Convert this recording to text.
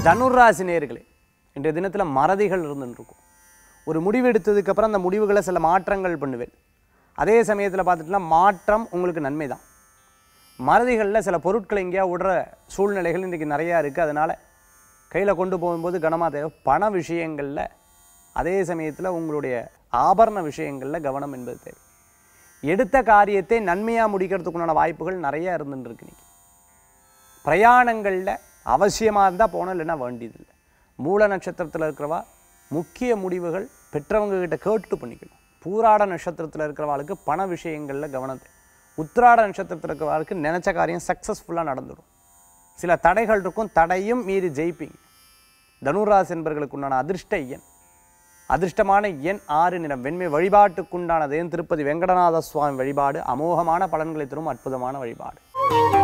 தனுராசி நேர்களே இன்றைய தினத்தில் மறதிகள் இருந்துட்டு இருக்கும் ஒரு முடிவு எடுத்ததுக்கப்புறம் அந்த முடிவுகளை சில மாற்றங்கள் பண்ணுவேன் அதே சமயத்தில் பார்த்துட்டுனா மாற்றம் உங்களுக்கு நன்மை தான் மறதிகளில் சில பொருட்களை எங்கேயா விடுற சூழ்நிலைகள் இன்றைக்கி நிறையா இருக்குது அதனால் கையில் கொண்டு போகும்போது கனமாக தேவை பண விஷயங்களில் அதே சமயத்தில் உங்களுடைய ஆபரண விஷயங்களில் கவனம் என்பது தேவை எடுத்த காரியத்தை நன்மையாக முடிக்கிறதுக்குண்டான வாய்ப்புகள் நிறையா இருந்துட்டு இருக்கு இன்னைக்கு பிரயாணங்களில் அவசியமாக இருந்தால் போனோம் இல்லைன்னா வேண்டியதில்லை மூல நட்சத்திரத்தில் இருக்கிறவா முக்கிய முடிவுகள் பெற்றவங்க கிட்ட கேட்டு பண்ணிக்கணும் பூராட நட்சத்திரத்தில் இருக்கிறவாளுக்கு பண விஷயங்களில் கவனத்தை உத்திராட நட்சத்திரத்தில் இருக்கிறவாளுக்கு நினச்ச காரியம் சக்ஸஸ்ஃபுல்லாக நடந்துடும் சில தடைகள் இருக்கும் தடையும் மீறி ஜெயிப்பீங்க தனுராசி என்பர்களுக்கு உண்டான அதிர்ஷ்ட எண் அதிர்ஷ்டமான எண் ஆறு நிறம் வெண்மை வழிபாட்டுக்குண்டானது திருப்பதி வெங்கடநாத சுவாமி வழிபாடு அமோகமான பலன்களை தரும் அற்புதமான வழிபாடு